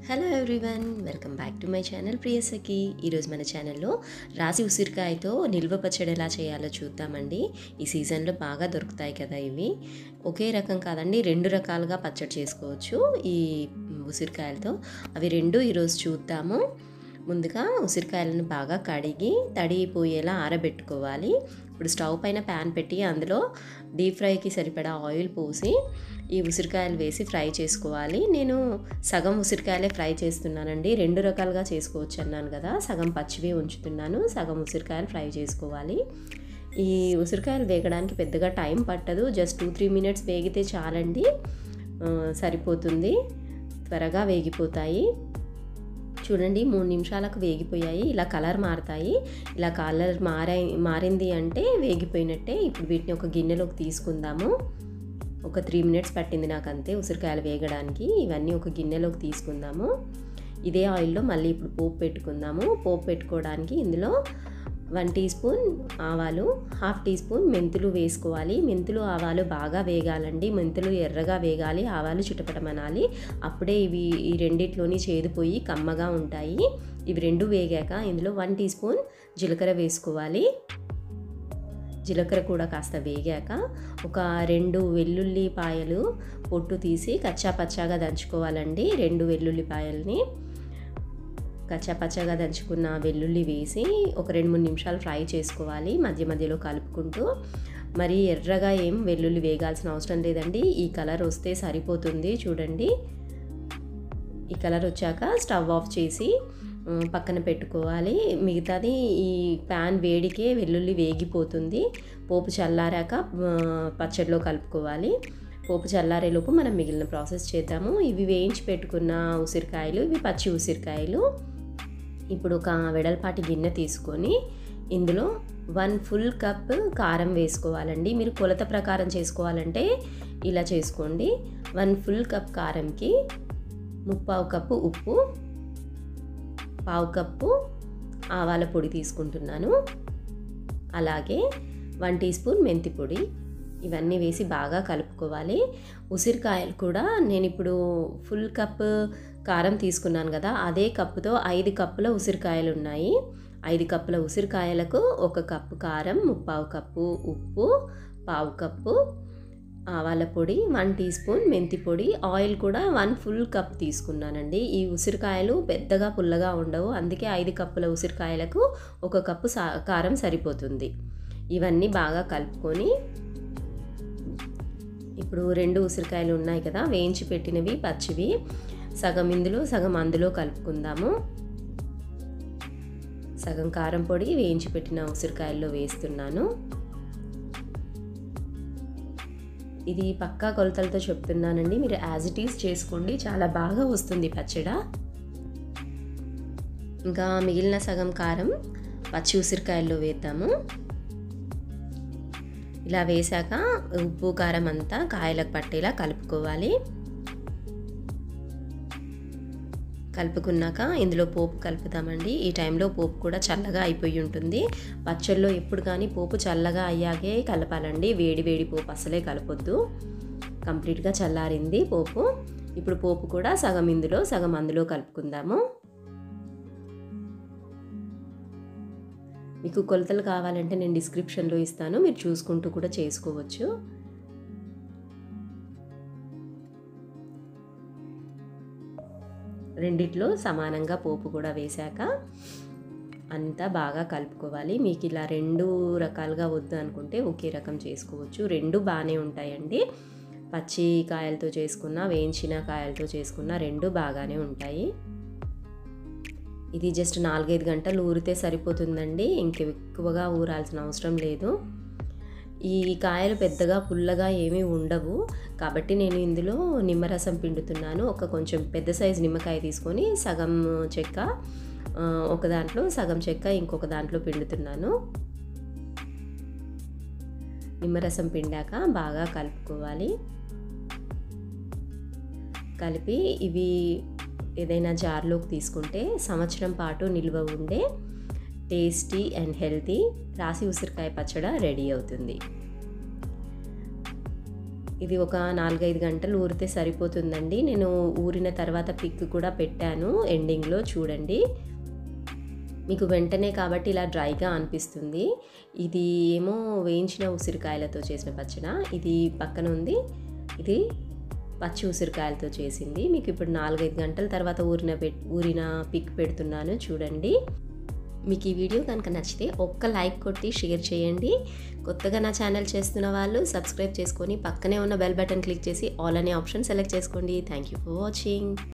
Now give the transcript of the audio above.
hello everyone welcome back to my channel Priyasakhi ఈరోజు మన ఛానల్లో రాసి ఉసిరికాయతో నిల్వ పచ్చడి ఎలా చేయాలో చూద్దామండి ఈ సీజన్లో బాగా దొరుకుతాయి కదా ఇవి ఒకే రకం కాదండి రెండు రకాలుగా పచ్చడి చేసుకోవచ్చు ఈ ఉసిరికాయలతో అవి రెండు ఈరోజు చూద్దాము ముందుగా ఉసిరికాయలను బాగా కడిగి తడిపోయేలా ఆరబెట్టుకోవాలి ఇప్పుడు స్టవ్ పైన ప్యాన్ పెట్టి అందులో డీప్ ఫ్రైకి సరిపడా ఆయిల్ పోసి ఈ ఉసిరికాయలు వేసి ఫ్రై చేసుకోవాలి నేను సగం ఉసిరికాయలే ఫ్రై చేస్తున్నానండి రెండు రకాలుగా చేసుకోవచ్చు అన్నాను కదా సగం పచ్చివి ఉంచుతున్నాను సగం ఉసిరికాయలు ఫ్రై చేసుకోవాలి ఈ ఉసిరికాయలు వేగడానికి పెద్దగా టైం పట్టదు జస్ట్ టూ త్రీ మినిట్స్ వేగితే చాలండి సరిపోతుంది త్వరగా వేగిపోతాయి చూడండి మూడు నిమిషాలకు వేగిపోయాయి ఇలా కలర్ మారుతాయి ఇలా కలర్ మారై మారింది అంటే వేగిపోయినట్టే ఇప్పుడు వీటిని ఒక గిన్నెలోకి తీసుకుందాము ఒక త్రీ మినిట్స్ పట్టింది నాకు అంతే ఉసిరికాయలు వేగడానికి ఇవన్నీ ఒక గిన్నెలోకి తీసుకుందాము ఇదే ఆయిల్లో మళ్ళీ ఇప్పుడు పోపు పెట్టుకుందాము పోపు పెట్టుకోవడానికి ఇందులో వన్ టీ స్పూన్ ఆవాలు హాఫ్ టీ స్పూన్ మెంతులు వేసుకోవాలి మెంతులు ఆవాలు బాగా వేగాలండి మెంతులు ఎర్రగా వేగాలి ఆవాలు చిటపటమనాలి అప్పుడే ఇవి ఈ రెండిట్లోని చేదుపోయి కమ్మగా ఉంటాయి ఇవి రెండు వేగాక ఇందులో వన్ టీ స్పూన్ జీలకర్ర వేసుకోవాలి జీలకర్ర కూడా కాస్త వేగాక ఒక రెండు వెల్లుల్లిపాయలు పొట్టు తీసి కచ్చా పచ్చాగా దంచుకోవాలండి రెండు వెల్లుల్లిపాయల్ని కచ్చా పచ్చగా దంచుకున్న వెల్లుల్లి వేసి ఒక రెండు మూడు నిమిషాలు ఫ్రై చేసుకోవాలి మధ్య మధ్యలో కలుపుకుంటూ మరి ఎర్రగా ఏం వెల్లుల్లి వేగాల్సిన అవసరం లేదండి ఈ కలర్ వస్తే సరిపోతుంది చూడండి ఈ కలర్ వచ్చాక స్టవ్ ఆఫ్ చేసి పక్కన పెట్టుకోవాలి మిగతాది ఈ ప్యాన్ వేడికే వెల్లుల్లి వేగిపోతుంది పోపు చల్లారాక పచ్చడిలో కలుపుకోవాలి పోపు చల్లారేలోపు మనం మిగిలిన ప్రాసెస్ చేద్దాము ఇవి వేయించి పెట్టుకున్న ఉసిరికాయలు ఇవి పచ్చి ఉసిరికాయలు ఇప్పుడు ఒక వెడల్పాటి గిన్నె తీసుకొని ఇందులో వన్ ఫుల్ కప్ కారం వేసుకోవాలండి మీరు కొలత ప్రకారం చేసుకోవాలంటే ఇలా చేసుకోండి వన్ ఫుల్ కప్ కారంకి ముప్పావు కప్పు ఉప్పు పావు కప్పు ఆవాల పొడి తీసుకుంటున్నాను అలాగే వన్ టీ స్పూన్ మెంతి పొడి ఇవన్నీ వేసి బాగా కలుపుకోవాలి ఉసిరికాయలు కూడా నేను ఇప్పుడు ఫుల్ కప్ కారం తీసుకున్నాను కదా అదే కప్పుతో ఐదు కప్పుల ఉసిరికాయలు ఉన్నాయి ఐదు కప్పుల ఉసిరికాయలకు ఒక కప్పు కారం ముప్పావు కప్పు ఉప్పు పావు కప్పు ఆవాల పొడి వన్ టీ స్పూన్ మెంతి పొడి ఆయిల్ కూడా వన్ ఫుల్ కప్ తీసుకున్నానండి ఈ ఉసిరికాయలు పెద్దగా పుల్లగా ఉండవు అందుకే ఐదు కప్పుల ఉసిరికాయలకు ఒక కప్పు కారం సరిపోతుంది ఇవన్నీ బాగా కలుపుకొని ఇప్పుడు రెండు ఉసిరికాయలు ఉన్నాయి కదా వేయించి పెట్టినవి పచ్చివి సగం ఇందులో సగం అందులో కలుపుకుందాము సగం కారం పొడి వేయించి పెట్టిన ఉసిరికాయల్లో వేస్తున్నాను ఇది పక్కా కొలతలతో చెప్తున్నానండి మీరు యాజ్ ఇట్ ఈస్ చేసుకోండి చాలా బాగా వస్తుంది పచ్చడ ఇంకా మిగిలిన సగం కారం పచ్చి ఉసిరికాయల్లో వేద్దాము ఇలా వేసాక ఉప్పు కారం అంతా కాయలకు పట్టేలా కలుపుకోవాలి కలుపుకున్నాక ఇందులో పోపు కలుపుతామండి ఈ టైంలో పోపు కూడా చల్లగా అయిపోయి ఉంటుంది పచ్చళ్ళలో ఎప్పుడు కానీ పోపు చల్లగా అయ్యాకే కలపాలండి వేడి వేడి పోపు అసలే కలపొద్దు కంప్లీట్గా చల్లారింది పోపు ఇప్పుడు పోపు కూడా సగం ఇందులో సగం అందులో కలుపుకుందాము మీకు కొలతలు కావాలంటే నేను డిస్క్రిప్షన్లో ఇస్తాను మీరు చూసుకుంటూ కూడా చేసుకోవచ్చు రెండిట్లో సమానంగా పోపు కూడా వేశాక అంతా బాగా కలుపుకోవాలి మీకు ఇలా రెండు రకాలుగా వద్దు అనుకుంటే ఒకే రకం చేసుకోవచ్చు రెండు బాగానే ఉంటాయండి పచ్చి కాయలతో చేసుకున్న వేయించిన కాయలతో చేసుకున్న రెండు బాగానే ఉంటాయి ఇది జస్ట్ నాలుగైదు గంటలు ఊరితే సరిపోతుందండి ఇంక ఎక్కువగా ఊరాల్సిన అవసరం లేదు ఈ కాయలు పెద్దగా పుల్లగా ఏమీ ఉండవు కాబట్టి నేను ఇందులో నిమ్మరసం పిండుతున్నాను ఒక కొంచెం పెద్ద సైజు నిమ్మకాయ తీసుకొని సగం చెక్క ఒక దాంట్లో సగం చెక్క ఇంకొక దాంట్లో పిండుతున్నాను నిమ్మరసం పిండాక బాగా కలుపుకోవాలి కలిపి ఇవి ఏదైనా జార్లోకి తీసుకుంటే సంవత్సరం పాటు నిల్వ ఉండే టేస్టీ అండ్ హెల్తీ రాసి ఉసిరికాయ పచ్చడి రెడీ అవుతుంది ఇది ఒక నాలుగైదు గంటలు ఊరితే సరిపోతుందండి నేను ఊరిన తర్వాత పిక్ కూడా పెట్టాను ఎండింగ్లో చూడండి మీకు వెంటనే కాబట్టి ఇలా డ్రైగా అనిపిస్తుంది ఇది ఏమో వేయించిన ఉసిరికాయలతో చేసిన పచ్చడ ఇది పక్కన ఉంది ఇది పచ్చి ఉసిరికాయలతో చేసింది మీకు ఇప్పుడు నాలుగైదు గంటల తర్వాత ఊరిన పెట్ ఊరిన పిక్ పెడుతున్నాను చూడండి మీకు ఈ వీడియో కనుక నచ్చితే ఒక్క లైక్ కొట్టి షేర్ చేయండి కొత్తగా నా ఛానల్ చేస్తున్న వాళ్ళు సబ్స్క్రైబ్ చేసుకొని పక్కనే ఉన్న బెల్ బటన్ క్లిక్ చేసి ఆల్ అనే ఆప్షన్ సెలెక్ట్ చేసుకోండి థ్యాంక్ యూ ఫర్ వాచింగ్